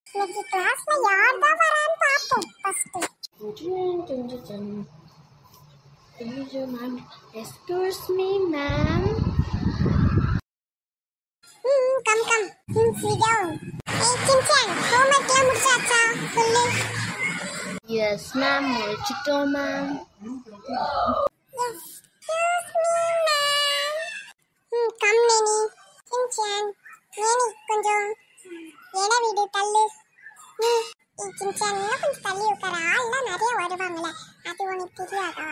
இன்னைக்கு கிளாஸ்ல யார் தான் வரான்னு பாப்போம் first Excuse me, ma'am. Hmm come come hmm sit down ஏய் சின்சான் ஹோம்வொர்க்லாம் முடிச்சாச்சா சொல்லு Yes, ma'am. முடிச்சிட்டோம் ma'am. Excuse me, ma'am. Hmm come நேனி Shinchan நேனி கொஞ்சம் இட விடு தள்ளு ம் ஏய் சின்சான் இன்னும் கொஞ்சம் தள்ளி உட்கார ஆள்லாம் நிறைய வருவாங்கல்ல அது உனக்கு தெரியாதா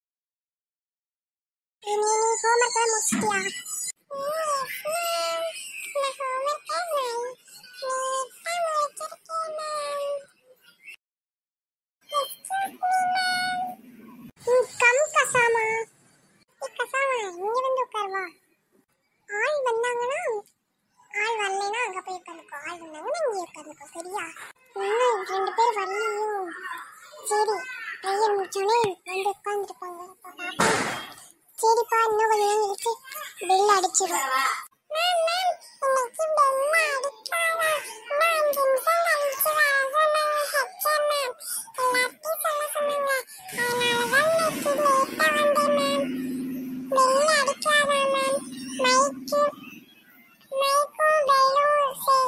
ஏய் நேனி ஹோம்வொர்க்லாம் முடிச்சிட்டியா கம் கசாமா ஏ கசாமா இங்க வந்து உட்காருவா ஆள் வந்தாங்கன்னா ஆள் வரலைன்னா அங்க போய் உட்காந்துக்கோ ஆள் வந்தாங்கன்னா இங்கே உட்காந்துக்கோ சரியா இன்னும் ரெண்டு பேர் வரலையும் சரி பையன் முடிச்சோடனே வந்து உட்காந்துருப்பாங்க சரிப்பா இன்னும் கொஞ்ச நேரம் கழிச்சு பெல் அடிச்சிடும் மேம் மேம் இன்னைக்கு பெல் அடிக்காதா நான் அஞ்சு நிமிஷம் கழிச்சு வர சொன்னாங்க ஹெச்எம் மேம் எல்லாத்தையும் சொல்ல சொன்னாங்க அதனால தான் இன்னைக்கு லேட்டா வந்தேன் மேம் பெல் அடிக்காதா மேம் மைக்கு மைக்கும் பெல்லும் சே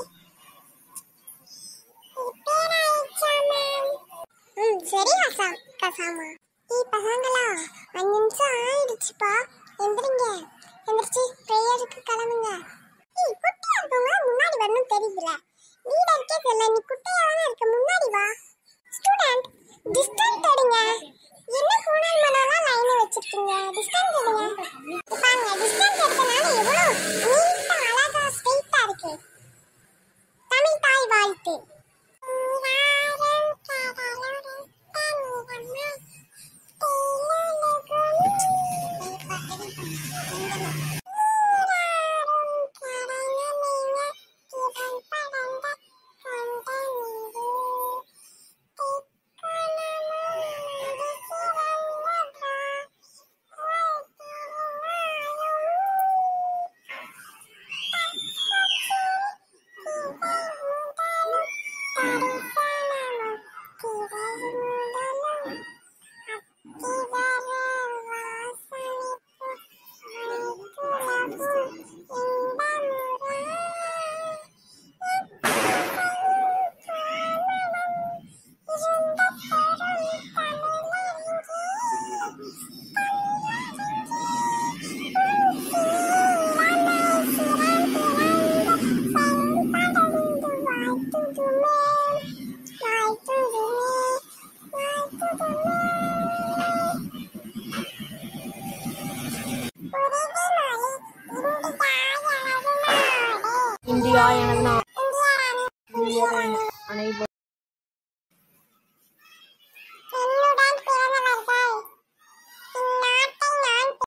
ரிப்பேர் ஆயிடுச்சா மேம் ம் சரி அசா கசாமா ஏய் பசங்களா அஞ்சு நிமிஷம் ஆயிடுச்சுப்பா எந்திரிங்க எந்திரிச்சு ப்ரேயருக்கு கிளம்புங்க ஏய் குட்டியா இருக்கவங்க முன்னாடி வரணும் தெரியுதுல லீடருக்கே தெரியல நீ குட்டையா தானே இருக்க முன்னாடி வா ஸ்டூடெண்ட் டிஸ்டன்ஸ் எடுங்க என்ன கூடல் மனோலாம் லைன் வச்சிருக்கீங்க டிஸ்டன்ஸ் எடுங்க பாருங்க டிஸ்டன்ஸ் எடுத்தனால எவ்வளோ நீட்டா அழகா ஸ்ட்ரெயிட்டா இருக்கு தமிழ் தாய் வாழ்த்து இந்தியா எனக்கு நான்